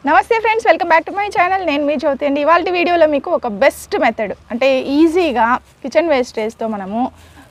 నమస్తే friends welcome back to my channel నేను మీ జ్యోతి అండి ఇవాళ వీడియోలో మీకు ఒక బెస్ట్ మెథడ్ అంటే ఈజీగా కిచెన్ వేస్టేజ్తో మనము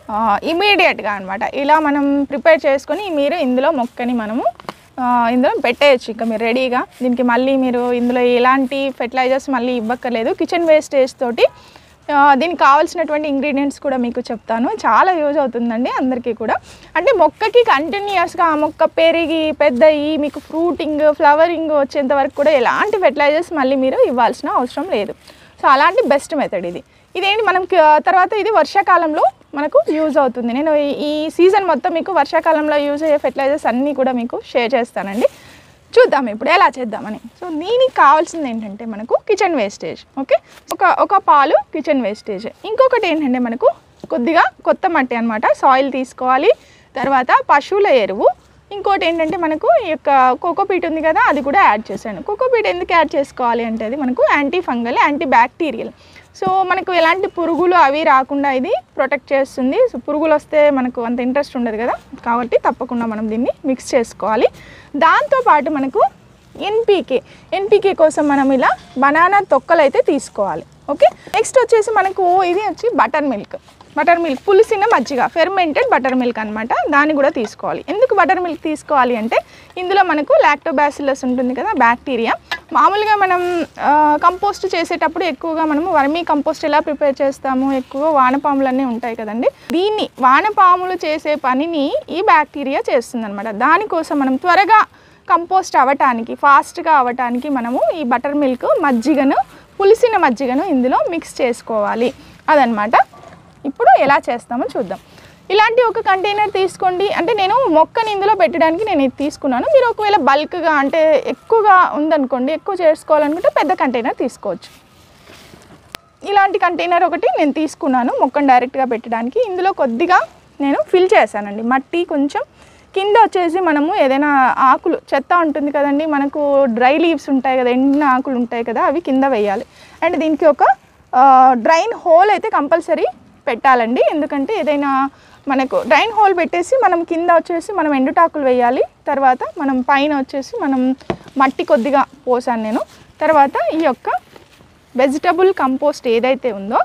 ఇమీడియట్గా అనమాట ఇలా మనం ప్రిపేర్ చేసుకొని మీరు ఇందులో మొక్కని మనము ఆ, ఇందులో పెట్టేయచ్చు ఇంకా మీరు రెడీగా దీనికి మళ్ళీ మీరు ఇందులో ఎలాంటి ఫెర్టిలైజర్స్ మళ్ళీ ఇవ్వక్కర్లేదు కిచెన్ వేస్టేజ్ తోటి ఆ, దీనికి కావాల్సినటువంటి ఇంగ్రీడియంట్స్ కూడా మీకు చెప్తాను చాలా యూజ్ అవుతుందండి అందరికీ కూడా అంటే మొక్కకి కంటిన్యూస్గా ఆ మొక్క పెరిగి పెద్దయి మీకు ఫ్రూటింగ్ ఫ్లవరింగ్ వచ్చేంత వరకు కూడా ఎలాంటి ఫెర్టిలైజర్స్ మళ్ళీ మీరు ఇవ్వాల్సిన అవసరం లేదు సో అలాంటి బెస్ట్ మెథడ్ ఇది ఇదేంటి మనం క- తర్వాత ఇది వర్షాకాలంలో మనకు యూజ్ అవుతుంది నేను ఈ- ఈ సీజన్ మొత్తం మీకు వర్షాకాలంలో యూజ్ అయ్యే ఫెర్టిలైజర్స్ అన్నీ కూడా మీకు షేర్ చేస్తానండి చూద్దాం ఇప్పుడు ఎలా చేద్దామని సో దీనికి కావాల్సింది ఏంటంటే మనకు కిచెన్ వేస్టేజ్ ఓకే ఒక ఒక పాలు కిచెన్ వేస్టేజ్ ఇంకొకటి ఏంటంటే మనకు కొద్దిగా కొత్త మట్టి అనమాట సాయిల్ తీసుకోవాలి తర్వాత పశువుల ఎరువు ఇంకోటి ఏంటంటే మనకు ఈ యొక్క కోకోపీట్ ఉంది కదా అది కూడా యాడ్ చేశాను కోకోపీట్ ఎందుకు యాడ్ చేసుకోవాలి అంటే అది మనకు anti fungal anti bacterial so మనకు ఎలాంటి పురుగులు అవి రాకుండా ఇది ప్రొటెక్ట్ చేస్తుంది సో పురుగులు వస్తే మనకు అంత ఇంట్రెస్ట్ ఉండదు కదా కాబట్టి తప్పకుండా మనం దీన్ని మిక్స్ చేసుకోవాలి దాంతోపాటు మనకు ఎన్పీకే ఎన్పీకే కోసం మనం ఇలా బనానా తొక్కలు అయితే తీసుకోవాలి ఓకే నెక్స్ట్ వచ్చేసి మనకు ఇది వచ్చి బటర్ మిల్క్ బటర్ మిల్క్ పులిసిన మజ్జిగ ఫెర్మెంటెడ్ బటర్ మిల్క్ అనమాట దాన్ని కూడా తీసుకోవాలి ఎందుకు బటర్ మిల్క్ తీసుకోవాలి అంటే ఇందులో మనకు లాక్టోబాసిల్లస్ ఉంటుంది కదా బ్యాక్టీరియా మామూలుగా మనం కంపోస్ట్ చేసేటప్పుడు ఎక్కువగా మనము వర్మీ కంపోస్ట్ ఎలా ప్రిపేర్ చేస్తాము ఎక్కువ వానపాములన్నీ ఉంటాయి కదండి దీన్ని వానపాములు చేసే పనిని ఈ బ్యాక్టీరియా చేస్తుంది అనమాట దానికోసం మనం త్వరగా కంపోస్ట్ అవ్వటానికి ఫాస్ట్గా అవ్వటానికి మనము ఈ బటర్ మిల్క్ మజ్జిగను పులిసిన మజ్జిగను ఇందులో మిక్స్ చేసుకోవాలి అదనమాట ఇప్పుడు ఎలా చేస్తామో చూద్దాం ఇలాంటి ఒక కంటైనర్ తీసుకోండి అంటే నేను మొక్కని ఇందులో పెట్టడానికి నేను ఇది తీసుకున్నాను మీరు ఒకవేళ బల్క్గా అంటే ఎక్కువగా ఉందనుకోండి ఎక్కువ చేసుకోవాలనుకుంటే పెద్ద కంటైనర్ తీసుకోవచ్చు ఇలాంటి కంటైనర్ ఒకటి నేను తీసుకున్నాను మొక్కను డైరెక్ట్గా పెట్టడానికి ఇందులో కొద్దిగా నేను ఫిల్ చేశానండి మట్టి కొంచెం కింద వచ్చేసి మనము ఏదైనా ఆకులు చెత్త ఉంటుంది కదండి మనకు డ్రై లీవ్స్ ఉంటాయి కదా ఎండిన ఆకులు ఉంటాయి కదా అవి కింద వేయాలి అండ్ దీనికి ఒక డ్రైన్ హోల్ అయితే కంపల్సరీ పెట్టాలండి ఎందుకంటే ఏదైనా మనకు డ్రైన్ హోల్ పెట్టేసి మనం కింద వచ్చేసి మనం ఎండుటాకులు వేయాలి తర్వాత మనం పైన వచ్చేసి మనం మట్టి కొద్దిగా పోసాను నేను తర్వాత ఈ యొక్క వెజిటబుల్ కంపోస్ట్ ఏదైతే ఉందో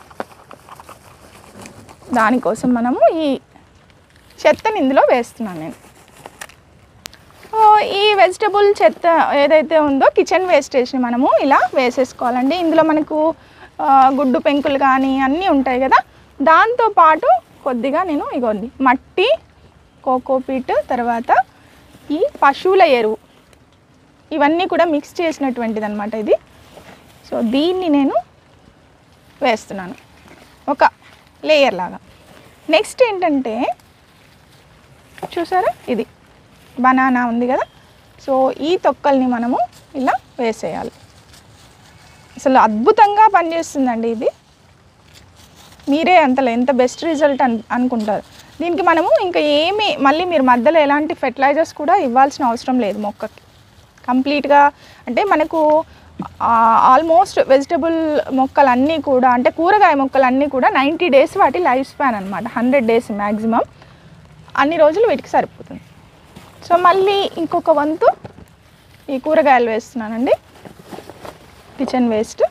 దానికోసం మనము ఈ చెత్తని ఇందులో వేస్తున్నాను నేను ఓ, ఈ వెజిటబుల్ చెత్త ఏదైతే ఉందో కిచెన్ వేస్టేజ్ని మనము ఇలా వేసేసుకోవాలండి ఇందులో మనకు ఆ, గుడ్డు పెంకులు కానీ అన్నీ ఉంటాయి కదా దాంతో పాటు కొద్దిగా నేను ఇగోండి మట్టి కోకోపీట్ తర్వాత ఈ పశువుల ఎరువు ఇవన్నీ కూడా మిక్స్ చేసినటువంటిది అనమాట ఇది సో దీన్ని నేను వేస్తున్నాను ఒక లేయర్ లాగా నెక్స్ట్ ఏంటంటే చూసారా ఇది బనానా ఉంది కదా సో ఈ తొక్కల్ని మనము ఇలా వేసేయాలి అసలు అద్భుతంగా పనిచేస్తుందండి ఇది మీరే అంతలో ఎంత బెస్ట్ రిజల్ట్ అన్ అనుకుంటారు దీనికి మనము ఇంకా ఏమి మళ్ళీ మీరు మధ్యలో ఎలాంటి ఫెర్టిలైజర్స్ కూడా ఇవ్వాల్సిన అవసరం లేదు మొక్కకి కంప్లీట్గా అంటే మనకు ఆల్మోస్ట్ వెజిటబుల్ మొక్కలన్నీ కూడా అంటే కూరగాయ మొక్కలన్నీ కూడా నైంటీ డేస్ వాటి లైఫ్ స్పాన్ అనమాట హండ్రెడ్ డేస్ మ్యాక్సిమం అన్ని రోజులు వీటికి సరిపోతుంది సో మళ్ళీ ఇంకొక వంతు ఈ కూరగాయలు వేస్తున్నానండి కిచెన్ వేస్ట్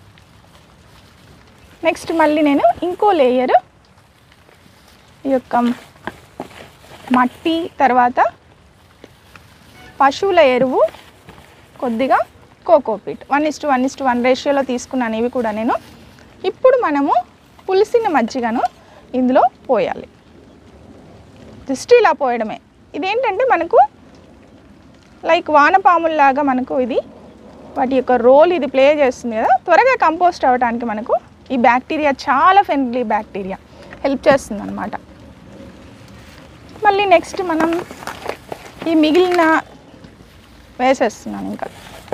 నెక్స్ట్ మళ్ళీ నేను ఇంకో లేయర్ ఈ యొక్క మట్టి తర్వాత పశువుల ఎరువు కొద్దిగా cocopeat one is to one is to one రేషియోలో తీసుకున్నాను ఇవి కూడా నేను ఇప్పుడు మనము పులిసిన మజ్జిగను ఇందులో పోయాలి జస్ట్ ఇలా పోయడమే ఇదేంటంటే మనకు లైక్ వానపాముల్లాగా మనకు ఇది వాటి యొక్క రోల్ ఇది ప్లే చేస్తుంది కదా త్వరగా కంపోస్ట్ అవ్వడానికి మనకు ఈ బ్యాక్టీరియా చాలా ఫ్రెండ్లీ బ్యాక్టీరియా హెల్ప్ చేస్తుంది అనమాట మళ్ళీ నెక్స్ట్ మనం ఈ మిగిలిన వేసేస్తున్నాను ఇంకా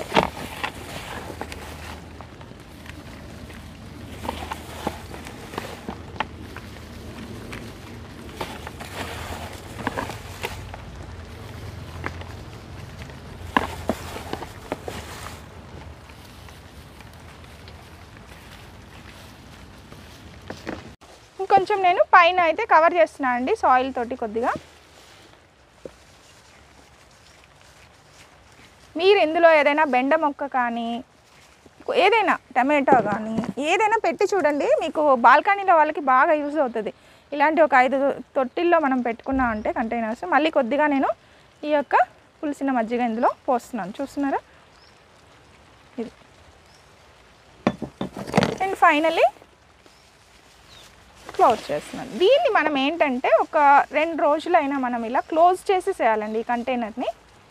ఇంకొంచెం నేను పైన అయితే కవర్ చేస్తున్నాను అండి సాయిల్ తోటి కొద్దిగా మీరు ఇందులో ఏదైనా బెండ మొక్క కానీ ఏదైనా టమాటో కానీ ఏదైనా పెట్టి చూడండి మీకు బాల్కనీలో వాళ్ళకి బాగా యూజ్ అవుతుంది ఇలాంటి ఒక ఐదు తొట్టిల్లో మనం పెట్టుకున్నాం అంటే కంటైనర్స్ మళ్ళీ కొద్దిగా నేను ఈ యొక్క పులిసిన మజ్జిగ ఇందులో పోస్తున్నాను చూస్తున్నారా ఇది అండ్ ఫైనల్లీ క్లోజ్ చేస్తున్నాను దీన్ని మనం ఏంటంటే ఒక రెండు రోజులైనా మనం ఇలా క్లోజ్ చేసేసేయాలండి ఈ కంటైనర్ని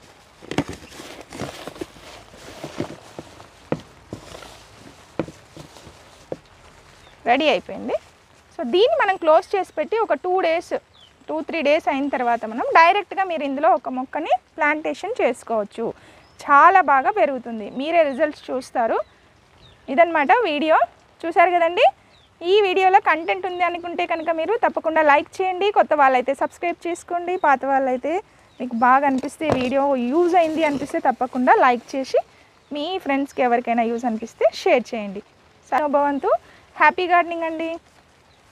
రెడీ అయిపోయింది సో దీన్ని మనం క్లోజ్ చేసి పెట్టి ఒక two days two three days అయిన తర్వాత మనం డైరెక్ట్గా మీరు ఇందులో ఒక మొక్కని ప్లాంటేషన్ చేసుకోవచ్చు చాలా బాగా పెరుగుతుంది మీరే రిజల్ట్స్ చూస్తారు ఇదనమాట వీడియో చూసారు కదండి ఈ వీడియోలో కంటెంట్ ఉంది అనుకుంటే కనుక మీరు తప్పకుండా లైక్ చేయండి కొత్త వాళ్ళైతే సబ్స్క్రైబ్ చేసుకోండి పాత వాళ్ళైతే మీకు బాగా అనిపిస్తే ఈ వీడియో యూజ్ అయింది అనిపిస్తే తప్పకుండా లైక్ చేసి మీ ఫ్రెండ్స్కి ఎవరికైనా యూజ్ అనిపిస్తే షేర్ చేయండి సరే భవంతు హ్యాపీ గార్డెనింగ్ అండి